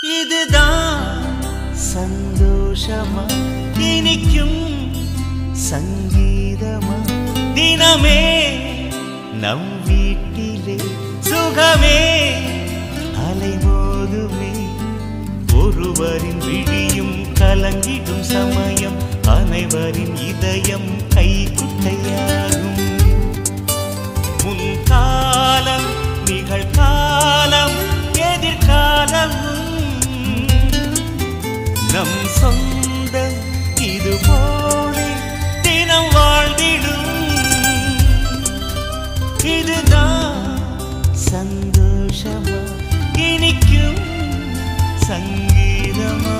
இதுதான் சந்தோஷமா இனிக்கும் சங்கீதமா தினமே நம் வீட்டிலே சுகமே அலைமோதுமே ஒருவரின் விழியும் கலங்கிடும் சமயம் அனைவரின் இதயம் கைக்குட்டையாகும் முன்காலம் நிகழ்காலம் எதிர்காலம் நம் சொந்தம் இது போலே தினம் வாழ்ந்திடும் இதுதான் சந்தோஷமா இனிக்கும் சங்கீதமா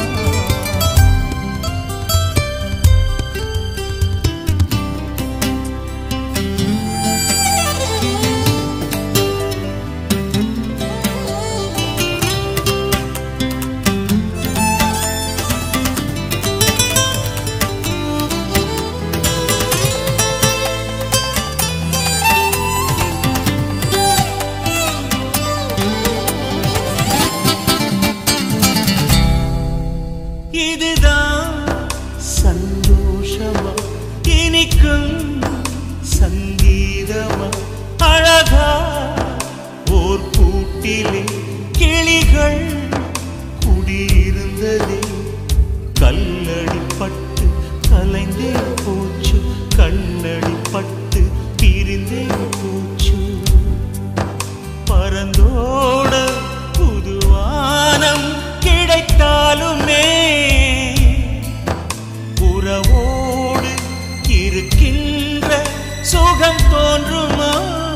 இதுதான் சந்தோஷமா இனிக்கும் சங்கீதமா அழகா ஓர் கூட்டிலே கிளிகள் குடியிருந்ததே கல்லடிப்பட்டு கலைந்தே போச்சு கண்ணடிப்பட்டு பிரிந்தே போச்சு பரந்தோட புதுவானம் கிடைத்தாலுமே உறவோடு இருக்கின்ற சுகம் தோன்றுமா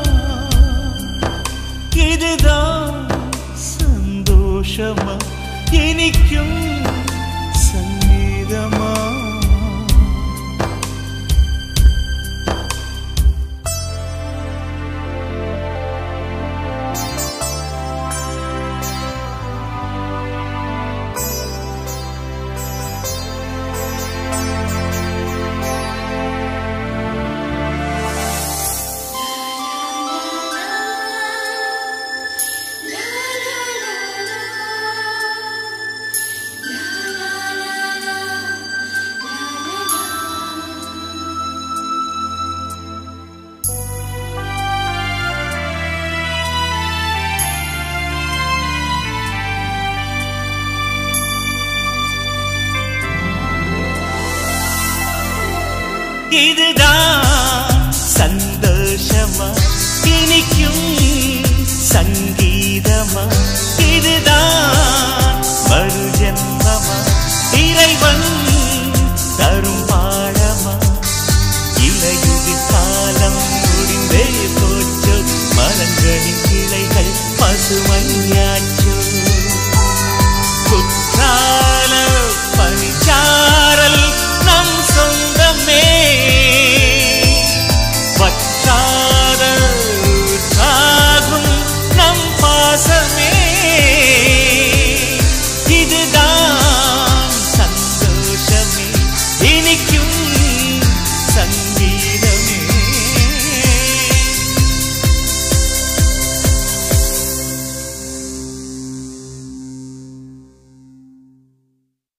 இதுதான் சந்தோஷமா இனிக்கும் சங்கீதமா இதுதான்